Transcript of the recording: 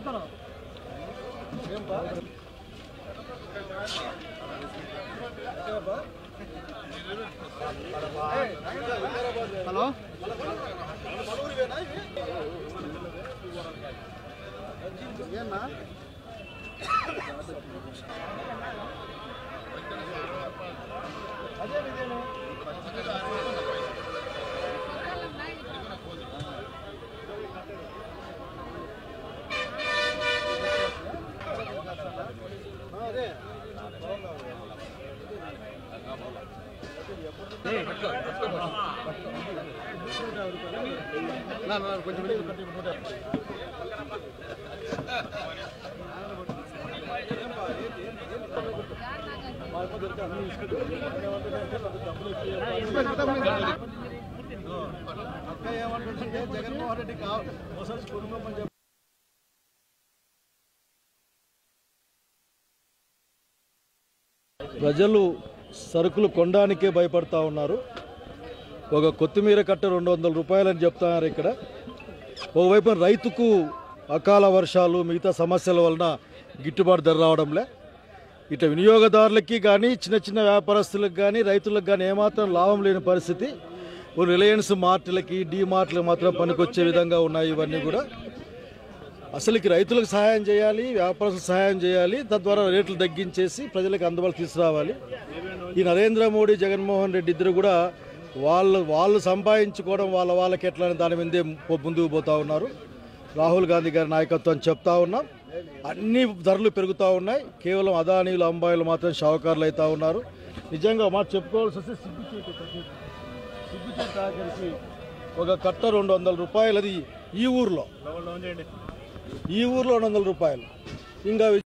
Hello ఏనా అదే నా నా కొంచెం వెళ్ళి కట్టి నూట యాభై. అక్క ఏమంటుందంటే జగన్మోహన్ రెడ్డి కావాలి ఒకసారి కుటుంబం అని చెప్పి ప్రజలు సరుకులు కొనడానికే భయపడతా ఉన్నారు ఒక కొత్తిమీర కట్ట రెండు వందల రూపాయలని చెప్తున్నారు ఇక్కడ ఒకవైపు రైతుకు అకాల వర్షాలు మిగతా సమస్యల వలన గిట్టుబాటు ధర రావడంలే ఇట్లా వినియోగదారులకి కానీ చిన్న చిన్న వ్యాపారస్తులకు కానీ రైతులకు కానీ ఏమాత్రం లాభం లేని పరిస్థితి ఓ రిలయన్స్ మార్ట్లకి డీ మార్ట్లకు మాత్రం పనికొచ్చే విధంగా ఉన్నాయి ఇవన్నీ కూడా అసలుకి రైతులకు సహాయం చేయాలి వ్యాపారస్తులకు సహాయం చేయాలి తద్వారా రేట్లు తగ్గించేసి ప్రజలకు అందుబాటు తీసుకురావాలి ఈ నరేంద్ర మోడీ జగన్మోహన్ రెడ్డి ఇద్దరు కూడా వాళ్ళు వాళ్ళు సంపాదించుకోవడం వాళ్ళ వాళ్ళకి ఎట్లా అనే దాని మీదే పో- ముందుకు పోతా ఉన్నారు రాహుల్ గాంధీ గారి నాయకత్వం చెప్తా ఉన్నాం అన్ని ధరలు పెరుగుతూ ఉన్నాయి కేవలం అదానీలు అంబాయిలు మాత్రం షావుకారులు అవుతా ఉన్నారు నిజంగా మాట చెప్పుకోవాల్సి వస్తే సిగ్గుచేటు సిగ్గుచేటు ఆఖరికి ఒక కట్ట రెండు వందల రూపాయలు అది ఈ ఊర్లో ఈ ఊర్లో రెండు వందల రూపాయలు ఇంకా